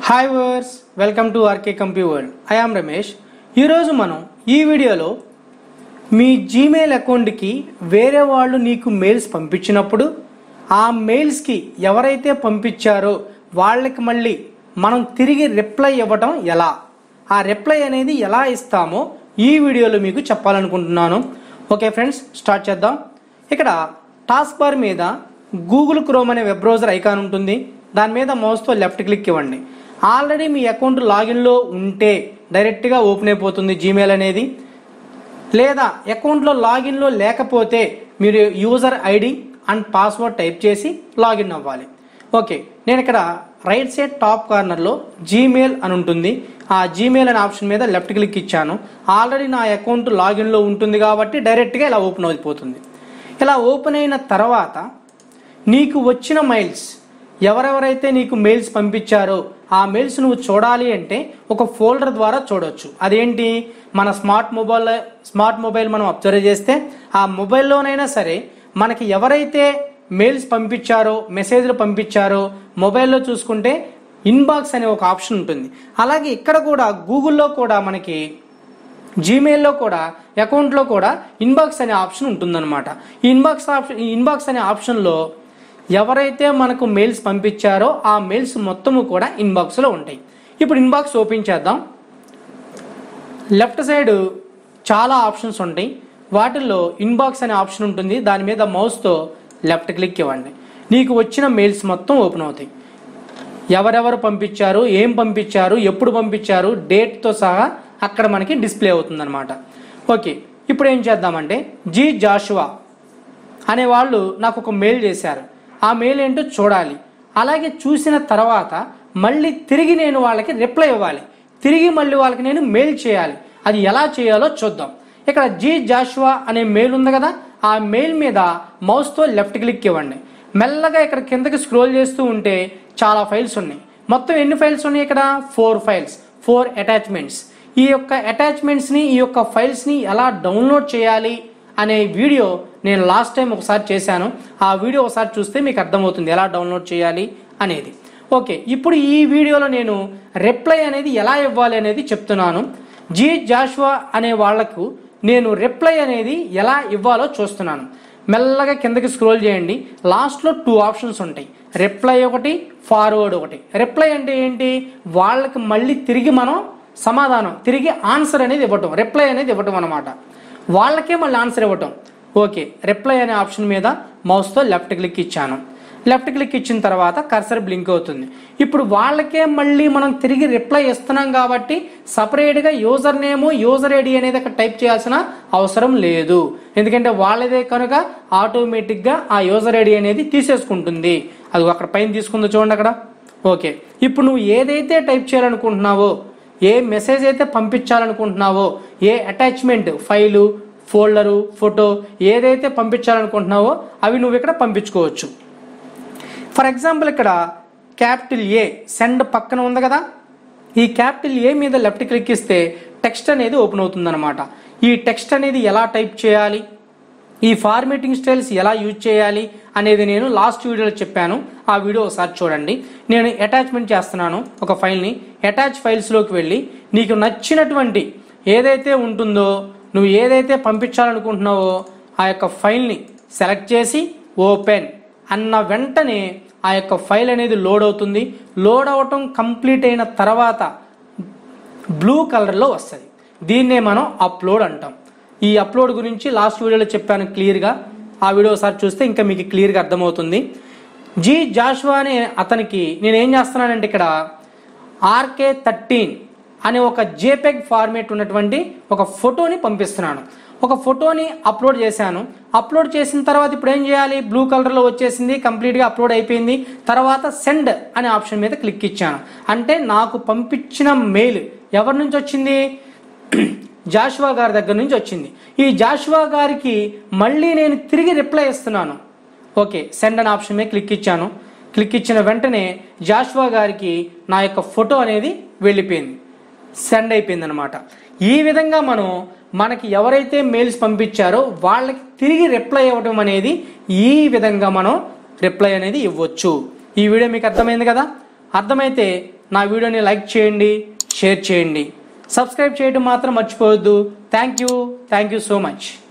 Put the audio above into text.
hi viewers welcome to RK compy world I am Ramesh ఈరోజు మనం ఈ వీడియోలో మీ జీమెయిల్ అకౌంట్కి వేరే వాళ్ళు నీకు మెయిల్స్ పంపించినప్పుడు ఆ మెయిల్స్కి ఎవరైతే పంపించారో వాళ్ళకి మళ్ళీ మనం తిరిగి రిప్లై ఇవ్వటం ఎలా ఆ రిప్లై అనేది ఎలా ఇస్తామో ఈ వీడియోలో మీకు చెప్పాలనుకుంటున్నాను ఓకే ఫ్రెండ్స్ స్టార్ట్ చేద్దాం ఇక్కడ టాస్క్ బార్ మీద గూగుల్ క్రోమ్ అనే వెబ్ బ్రౌజర్ ఐకాన్ ఉంటుంది దాని మీద మౌస్తో లెఫ్ట్ క్లిక్ ఇవ్వండి ఆల్రెడీ మీ అకౌంట్ లాగిన్లో ఉంటే డైరెక్ట్గా ఓపెన్ అయిపోతుంది జీమెయిల్ అనేది లేదా అకౌంట్లో లాగిన్లో లేకపోతే మీరు user ID and password type చేసి లాగిన్ అవ్వాలి ఓకే నేను ఇక్కడ రైట్ సైడ్ టాప్ కార్నర్లో జీమెయిల్ అని ఉంటుంది ఆ జీమెయిల్ అనే ఆప్షన్ మీద లెఫ్ట్ క్లిక్ ఇచ్చాను ఆల్రెడీ నా అకౌంట్ లాగిన్లో ఉంటుంది కాబట్టి డైరెక్ట్గా ఇలా ఓపెన్ అయిపోతుంది ఇలా ఓపెన్ అయిన తర్వాత నీకు వచ్చిన మెయిల్స్ ఎవరెవరైతే నీకు మెయిల్స్ పంపించారో ఆ మెయిల్స్ నువ్వు చూడాలి అంటే ఒక ఫోల్డర్ ద్వారా చూడొచ్చు అదేంటి మన స్మార్ట్ మొబైల్ స్మార్ట్ మొబైల్ మనం అబ్జర్వ్ చేస్తే ఆ మొబైల్లోనైనా సరే మనకి ఎవరైతే మెయిల్స్ పంపించారో మెసేజ్లు పంపించారో మొబైల్లో చూసుకుంటే ఇన్బాక్స్ అనే ఒక ఆప్షన్ ఉంటుంది అలాగే ఇక్కడ కూడా గూగుల్లో కూడా మనకి జీమెయిల్లో కూడా అకౌంట్లో కూడా ఇన్బాక్స్ అనే ఆప్షన్ ఉంటుందన్నమాట ఈ ఇన్బాక్స్ ఆప్షన్ ఈ ఇన్బాక్స్ అనే ఆప్షన్లో ఎవరైతే మనకు మెయిల్స్ పంపించారో ఆ మెయిల్స్ మొత్తము కూడా ఇన్బాక్స్లో ఉంటాయి ఇప్పుడు ఇన్బాక్స్ ఓపెన్ చేద్దాం లెఫ్ట్ సైడ్ చాలా ఆప్షన్స్ ఉంటాయి వాటిల్లో ఇన్బాక్స్ అనే ఆప్షన్ ఉంటుంది దాని మీద మౌస్తో లెఫ్ట్ క్లిక్ ఇవ్వండి నీకు వచ్చిన మెయిల్స్ మొత్తం ఓపెన్ అవుతాయి ఎవరెవరు పంపించారు ఏం పంపించారు ఎప్పుడు పంపించారు డేట్తో సహా అక్కడ మనకి డిస్ప్లే అవుతుందన్నమాట ఓకే ఇప్పుడు ఏం చేద్దామంటే జీ జాషువా అనే వాళ్ళు నాకు ఒక మెయిల్ చేశారు ఆ మెయిల్ ఏంటో చూడాలి అలాగే చూసిన తర్వాత మళ్ళీ తిరిగి నేను వాళ్ళకి రిప్లై ఇవ్వాలి తిరిగి మళ్ళీ వాళ్ళకి నేను మెయిల్ చేయాలి అది ఎలా చేయాలో చూద్దాం ఇక్కడ జీ జాషువా అనే మెయిల్ ఉంది కదా ఆ మెయిల్ మీద మౌస్తో లెఫ్ట్ క్లిక్ ఇవ్వండి మెల్లగా ఇక్కడ కిందకి స్క్రోల్ చేస్తూ ఉంటే చాలా ఫైల్స్ ఉన్నాయి మొత్తం ఎన్ని ఫైల్స్ ఉన్నాయి ఇక్కడ ఫోర్ ఫైల్స్ ఫోర్ అటాచ్మెంట్స్ ఈ యొక్క అటాచ్మెంట్స్ని ఈ యొక్క ఫైల్స్ని ఎలా డౌన్లోడ్ చేయాలి అనే వీడియో నేను లాస్ట్ టైం ఒకసారి చేశాను ఆ వీడియో ఒకసారి చూస్తే మీకు అర్థమవుతుంది ఎలా డౌన్లోడ్ చేయాలి అనేది ఓకే ఇప్పుడు ఈ వీడియోలో నేను రిప్లై అనేది ఎలా ఇవ్వాలి అనేది చెప్తున్నాను జీ జాషువా అనే వాళ్లకు నేను రిప్లై అనేది ఎలా ఇవ్వాలో చూస్తున్నాను మెల్లగా కిందకి స్క్రోల్ చేయండి లాస్ట్లో టూ ఆప్షన్స్ ఉంటాయి రిప్లై ఒకటి ఫార్వర్డ్ ఒకటి రిప్లై అంటే ఏంటి వాళ్ళకి మళ్ళీ తిరిగి మనం సమాధానం తిరిగి ఆన్సర్ అనేది ఇవ్వటం రిప్లై అనేది ఇవ్వటం అనమాట వాళ్ళకే మళ్ళీ ఆన్సర్ ఇవ్వటం ఓకే రిప్లై అనే ఆప్షన్ మీద మౌస్తో లెఫ్ట్ క్లిక్ ఇచ్చాను లెఫ్ట్ క్లిక్ ఇచ్చిన తర్వాత కర్సర్ బ్లింక్ అవుతుంది ఇప్పుడు వాళ్ళకే మళ్ళీ మనం తిరిగి రిప్లై ఇస్తున్నాం కాబట్టి సపరేట్గా యూజర్ నేమ్ యూజర్ ఐడి అనేది అక్కడ టైప్ చేయాల్సిన అవసరం లేదు ఎందుకంటే వాళ్ళదే కనుక ఆటోమేటిక్గా ఆ యూజర్ ఐడి అనేది తీసేసుకుంటుంది అది అక్కడ పైన తీసుకుందో చూడండి అక్కడ ఓకే ఇప్పుడు నువ్వు ఏదైతే టైప్ చేయాలనుకుంటున్నావో ఏ మెసేజ్ అయితే పంపించాలనుకుంటున్నావో ఏ అటాచ్మెంట్ ఫైలు ఫోల్డరు ఫోటో ఏదైతే పంపించాలనుకుంటున్నావో అవి నువ్వు ఇక్కడ పంపించుకోవచ్చు ఫర్ ఎగ్జాంపుల్ ఇక్కడ క్యాపిటల్ ఏ సెండ్ పక్కన ఉంది కదా ఈ క్యాపిటల్ ఏ మీద లెఫ్ట్ క్లిక్ ఇస్తే టెక్స్ట్ అనేది ఓపెన్ అవుతుందన్నమాట ఈ టెక్స్ట్ అనేది ఎలా టైప్ చేయాలి ఈ ఫార్మేటింగ్ స్టైల్స్ ఎలా యూజ్ చేయాలి అనేది నేను లాస్ట్ వీడియోలో చెప్పాను ఆ వీడియో ఒకసారి చూడండి నేను అటాచ్మెంట్ చేస్తున్నాను ఒక ఫైల్ని అటాచ్ ఫైల్స్లోకి వెళ్ళి నీకు నచ్చినటువంటి ఏదైతే ఉంటుందో నువ్వు ఏదైతే పంపించాలనుకుంటున్నావో ఆ యొక్క ఫైల్ని సెలెక్ట్ చేసి ఓపెన్ అన్న వెంటనే ఆ యొక్క ఫైల్ అనేది లోడ్ అవుతుంది లోడ్ అవటం కంప్లీట్ అయిన తర్వాత బ్లూ కలర్లో వస్తుంది దీన్నే మనం అప్లోడ్ అంటాం ఈ అప్లోడ్ గురించి లాస్ట్ వీడియోలో చెప్పాను క్లియర్గా ఆ వీడియో ఒకసారి చూస్తే ఇంకా మీకు క్లియర్గా అర్థమవుతుంది జీ జాషువా అనే అతనికి నేను ఏం చేస్తున్నానంటే ఇక్కడ ఆర్కే థర్టీన్ అనే ఒక జేపెగ్ ఫార్మేట్ ఉన్నటువంటి ఒక ఫోటోని పంపిస్తున్నాను ఒక ఫోటోని అప్లోడ్ చేశాను అప్లోడ్ చేసిన తర్వాత ఇప్పుడు ఏం చేయాలి బ్లూ కలర్లో వచ్చేసింది కంప్లీట్గా అప్లోడ్ అయిపోయింది తర్వాత సెండ్ అనే ఆప్షన్ మీద క్లిక్ ఇచ్చాను అంటే నాకు పంపించిన మెయిల్ ఎవరి నుంచి వచ్చింది జాషువా గారి దగ్గర నుంచి వచ్చింది ఈ జాషువా గారికి మళ్ళీ నేను తిరిగి రిప్లై ఇస్తున్నాను ఓకే సెండ్ అనే ఆప్షన్ మీద క్లిక్ ఇచ్చాను క్లిక్ ఇచ్చిన వెంటనే జాషువా గారికి నా యొక్క ఫోటో అనేది వెళ్ళిపోయింది సెండ్ అయిపోయింది అనమాట ఈ విధంగా మనం మనకి ఎవరైతే మెయిల్స్ పంపించారో వాళ్ళకి తిరిగి రిప్లై ఇవ్వడం అనేది ఈ విధంగా మనం రిప్లై అనేది ఇవ్వచ్చు ఈ వీడియో మీకు అర్థమైంది కదా అర్థమైతే నా వీడియోని లైక్ చేయండి షేర్ చేయండి సబ్స్క్రైబ్ చేయడం మాత్రం మర్చిపోవద్దు thank you thank you so much